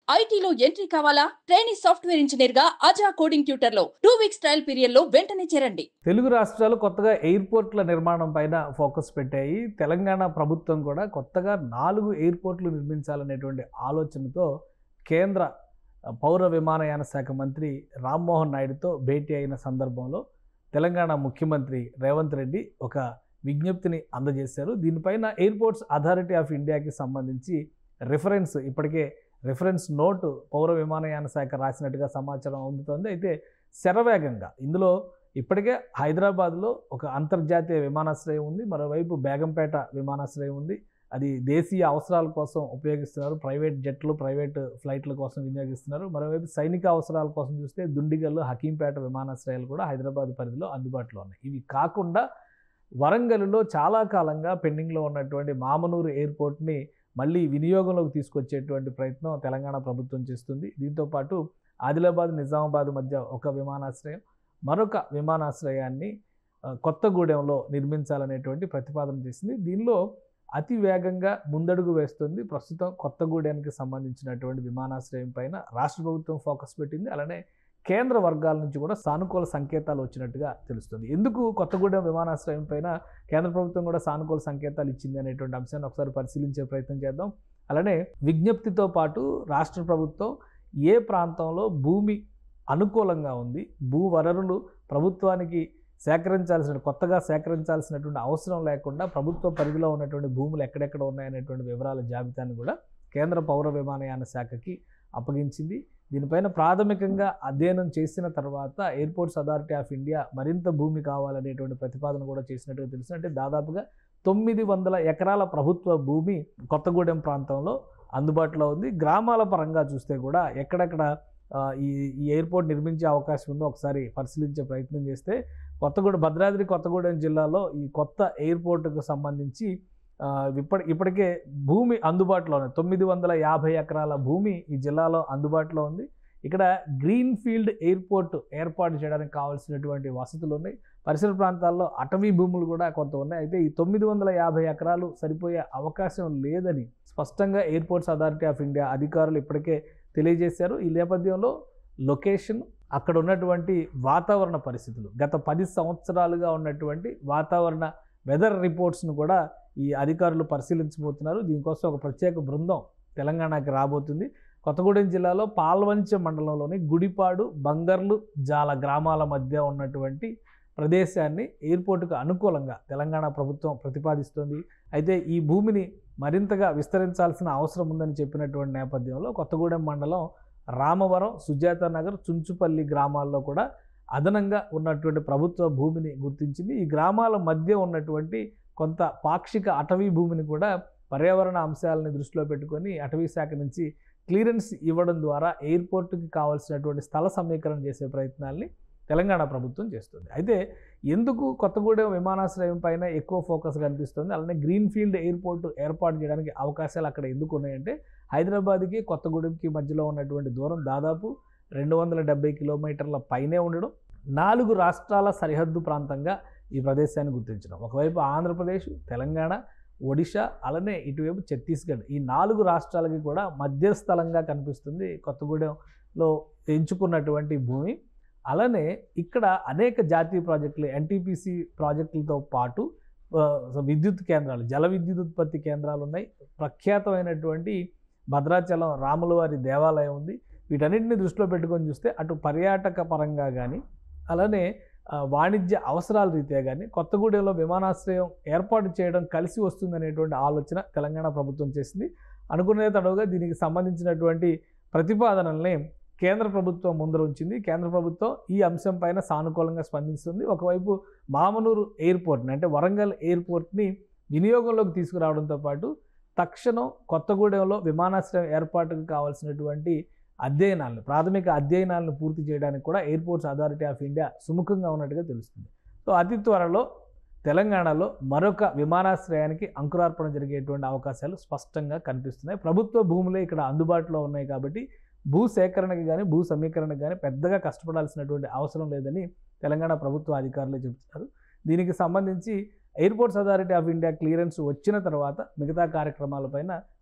ఐటీలో ఎంట్రీ కావాలా training software engineer గా అజా కోడింగ్ ట్యూటర్ లో టూ వీక్స్ ట్రయల్ పీరియడ్ లో వెంటనే చేరండి తెలుగు రాష్ట్రాలు కొత్తగా ఎయిర్పోర్ట్ల నిర్మాణం పైన ఫోకస్ పెట్టాయి తెలంగాణ ప్రభుత్వం కూడా కొత్తగా నాలుగు ఎయిర్పోర్ట్లు నిర్మించాలనేటువంటి ఆలోచనతో కేంద్ర పౌర విమానయాన శాఖ మంత్రి రామ్మోహన్ నాయుడుతో భేటీ అయిన సందర్భంలో తెలంగాణ ముఖ్యమంత్రి రేవంత్ రెడ్డి ఒక విజ్ఞప్తిని అందజేశారు దీనిపైన ఎయిర్పోర్ట్స్ అథారిటీ ఆఫ్ ఇండియాకి సంబంధించి రిఫరెన్స్ ఇప్పటికే రిఫరెన్స్ నోటు పౌర విమానయాన శాఖ రాసినట్టుగా సమాచారం అందుతోంది అయితే శరవేగంగా ఇందులో ఇప్పటికే హైదరాబాద్లో ఒక అంతర్జాతీయ విమానాశ్రయం ఉంది మరోవైపు బేగంపేట విమానాశ్రయం ఉంది అది దేశీయ అవసరాల కోసం ఉపయోగిస్తున్నారు ప్రైవేట్ జట్లు ప్రైవేట్ ఫ్లైట్ల కోసం వినియోగిస్తున్నారు మరోవైపు సైనిక అవసరాల కోసం చూస్తే దుండిగల్లు హకీంపేట విమానాశ్రయాలు కూడా హైదరాబాద్ పరిధిలో అందుబాటులో ఉన్నాయి ఇవి కాకుండా వరంగల్లో చాలా కాలంగా పెండింగ్లో ఉన్నటువంటి మామనూరు ఎయిర్పోర్ట్ని మళ్ళీ వినియోగంలోకి తీసుకొచ్చేటువంటి ప్రయత్నం తెలంగాణ ప్రభుత్వం చేస్తుంది దీంతోపాటు ఆదిలాబాద్ నిజామాబాద్ మధ్య ఒక విమానాశ్రయం మరొక విమానాశ్రయాన్ని ఆ, కొత్తగూడెంలో నిర్మించాలనేటువంటి ప్రతిపాదన చేసింది దీనిలో అతి వేగంగా ముందడుగు వేస్తుంది ప్రస్తుతం కొత్తగూడెంకి సంబంధించినటువంటి విమానాశ్రయం పైన రాష్ట్ర ప్రభుత్వం ఫోకస్ పెట్టింది అలానే కేంద్ర వర్గాల నుంచి కూడా సానుకూల సంకేతాలు వచ్చినట్టుగా తెలుస్తుంది ఎందుకు కొత్తగూడెం విమానాశ్రయం పైన కేంద్ర ప్రభుత్వం కూడా సానుకూల సంకేతాలు ఇచ్చింది అనేటువంటి అంశాన్ని ఒకసారి పరిశీలించే ప్రయత్నం చేద్దాం అలానే విజ్ఞప్తితో పాటు రాష్ట్ర ప్రభుత్వం ఏ ప్రాంతంలో భూమి అనుకూలంగా ఉంది భూ వనరులు ప్రభుత్వానికి సేకరించాల్సిన కొత్తగా సేకరించాల్సినటువంటి అవసరం లేకుండా ప్రభుత్వ పరిధిలో ఉన్నటువంటి భూములు ఎక్కడెక్కడ ఉన్నాయనేటువంటి వివరాల జాబితాను కూడా కేంద్ర పౌర విమానయాన శాఖకి అప్పగించింది దీనిపైన ప్రాథమికంగా అధ్యయనం చేసిన తర్వాత ఎయిర్పోర్ట్స్ అథారిటీ ఆఫ్ ఇండియా మరింత భూమి కావాలనేటువంటి ప్రతిపాదన కూడా చేసినట్టుగా తెలుసు అంటే దాదాపుగా తొమ్మిది వందల ఎకరాల ప్రభుత్వ భూమి కొత్తగూడెం ప్రాంతంలో అందుబాటులో ఉంది గ్రామాల పరంగా చూస్తే కూడా ఎక్కడెక్కడ ఆ, ఈ ఈ ఎయిర్పోర్ట్ నిర్మించే అవకాశం ఉందో ఒకసారి పరిశీలించే ప్రయత్నం చేస్తే కొత్తగూడెం భద్రాద్రి కొత్తగూడెం జిల్లాలో ఈ కొత్త ఎయిర్పోర్టుకు సంబంధించి ఆ, ఇప్పటి ఇప్పటికే భూమి అందుబాటులో ఉంది తొమ్మిది వందల యాభై ఎకరాల భూమి ఈ జిల్లాలో అందుబాటులో ఉంది ఇక్కడ గ్రీన్ ఫీల్డ్ ఎయిర్పోర్ట్ ఏర్పాటు చేయడానికి కావాల్సినటువంటి వసతులు ఉన్నాయి పరిసర ప్రాంతాల్లో అటవీ భూములు కూడా కొంత ఉన్నాయి అయితే ఈ తొమ్మిది వందల యాభై ఎకరాలు సరిపోయే అవకాశం లేదని స్పష్టంగా ఎయిర్పోర్ట్స్ అథారిటీ ఆఫ్ ఇండియా అధికారులు ఇప్పటికే తెలియజేశారు ఈ నేపథ్యంలో లొకేషన్ అక్కడ ఉన్నటువంటి వాతావరణ పరిస్థితులు గత పది సంవత్సరాలుగా ఉన్నటువంటి వాతావరణ వెదర్ రిపోర్ట్స్ను కూడా ఈ అధికారులు పరిశీలించబోతున్నారు దీనికోసం ఒక ప్రత్యేక బృందం తెలంగాణకి రాబోతుంది కొత్తగూడెం జిల్లాలో పాల్వంచ మండలంలోని గుడిపాడు బంగర్లు జాల గ్రామాల మధ్య ఉన్నటువంటి ప్రదేశాన్ని ఎయిర్పోర్టుకు అనుకూలంగా తెలంగాణ ప్రభుత్వం ప్రతిపాదిస్తోంది అయితే ఈ భూమిని మరింతగా విస్తరించాల్సిన అవసరం ఉందని చెప్పినటువంటి నేపథ్యంలో కొత్తగూడెం మండలం రామవరం సుజాత నగర్ చుంచుపల్లి గ్రామాల్లో కూడా అదనంగా ఉన్నటువంటి ప్రభుత్వ భూమిని గుర్తించింది ఈ గ్రామాల మధ్య ఉన్నటువంటి కొంత పాక్షిక అటవీ భూమిని కూడా పర్యావరణ అంశాలని దృష్టిలో పెట్టుకొని అటవీ శాఖ నుంచి క్లియరెన్స్ ఇవ్వడం ద్వారా ఎయిర్పోర్టుకి కావాల్సినటువంటి స్థల సమీకరణ చేసే ప్రయత్నాల్ని తెలంగాణ ప్రభుత్వం చేస్తుంది అయితే ఎందుకు కొత్తగూడెం విమానాశ్రయం పైన ఎక్కువ ఫోకస్ కనిపిస్తుంది అలానే గ్రీన్ ఫీల్డ్ ఎయిర్పోర్ట్ ఏర్పాటు చేయడానికి అవకాశాలు అక్కడ ఎందుకు ఉన్నాయంటే హైదరాబాద్కి కొత్తగూడెంకి మధ్యలో ఉన్నటువంటి దూరం దాదాపు రెండు వందల డెబ్బై కిలోమీటర్ల పైనే ఉండడం నాలుగు రాష్ట్రాల సరిహద్దు ప్రాంతంగా ఈ ప్రదేశాన్ని గుర్తించడం ఒకవైపు ఆంధ్రప్రదేశ్ తెలంగాణ ఒడిశా అలానే ఇటువైపు ఛత్తీస్గఢ్ ఈ నాలుగు రాష్ట్రాలకి కూడా మధ్యస్థలంగా కనిపిస్తుంది కొత్తగూడెంలో ఎంచుకున్నటువంటి భూమి అలానే ఇక్కడ అనేక జాతీయ ప్రాజెక్టులు ఎన్టీపీసీ ప్రాజెక్టులతో పాటు ఆ, విద్యుత్ కేంద్రాలు జల విద్యుత్ ఉత్పత్తి కేంద్రాలు ఉన్నాయి ప్రఖ్యాతమైనటువంటి భద్రాచలం రాములవారి దేవాలయం ఉంది వీటన్నిటిని దృష్టిలో పెట్టుకొని చూస్తే అటు పర్యాటక పరంగా కానీ అలానే ఆ, వాణిజ్య అవసరాల రీత్యా కానీ కొత్తగూడెంలో విమానాశ్రయం ఏర్పాటు చేయడం కలిసి వస్తుందనేటువంటి ఆలోచన తెలంగాణ ప్రభుత్వం చేసింది అనుకునే తడవుగా దీనికి సంబంధించినటువంటి ప్రతిపాదనల్ని కేంద్ర ప్రభుత్వం ముందర ఉంచింది కేంద్ర ప్రభుత్వం ఈ అంశం పైన సానుకూలంగా స్పందిస్తుంది ఒకవైపు మామనూరు ఎయిర్పోర్ట్ని అంటే వరంగల్ ఎయిర్పోర్ట్ని వినియోగంలోకి తీసుకురావడంతో పాటు తక్షణం కొత్తగూడెంలో విమానాశ్రయం ఏర్పాటుకు కావాల్సినటువంటి అధ్యయనాలను ప్రాథమిక అధ్యయనాలను పూర్తి చేయడానికి కూడా ఎయిర్పోర్ట్స్ అథారిటీ ఆఫ్ ఇండియా సుముఖంగా ఉన్నట్టుగా తెలుస్తుంది సో అతి త్వరలో తెలంగాణలో మరొక విమానాశ్రయానికి అంకురార్పణ జరిగేటువంటి అవకాశాలు స్పష్టంగా కనిపిస్తున్నాయి ప్రభుత్వ భూములే ఇక్కడ అందుబాటులో ఉన్నాయి కాబట్టి భూ సేకరణకి కానీ భూ సమీకరణకి కానీ పెద్దగా కష్టపడాల్సినటువంటి అవసరం లేదని తెలంగాణ ప్రభుత్వ అధికారులు చెబుతున్నారు దీనికి సంబంధించి airports authority of India clearance వచ్చిన తర్వాత మిగతా కార్యక్రమాలపైన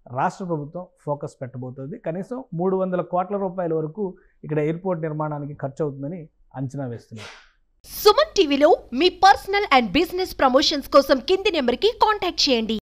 రాష్ట్ర ప్రభుత్వం ఫోకస్ పెట్టబోతోంది కనీసం మూడు వందల కోట్ల రూపాయల వరకు ఇక్కడ ఎయిర్పోర్ట్ నిర్మాణానికి ఖర్చు అవుతుందని అంచనా వేస్తున్నారు సుమన్ టీవీలో మీ పర్సనల్ అండ్ బిజినెస్ ప్రమోషన్స్ కోసం కింది నెంబర్కి కాంటాక్ట్ చేయండి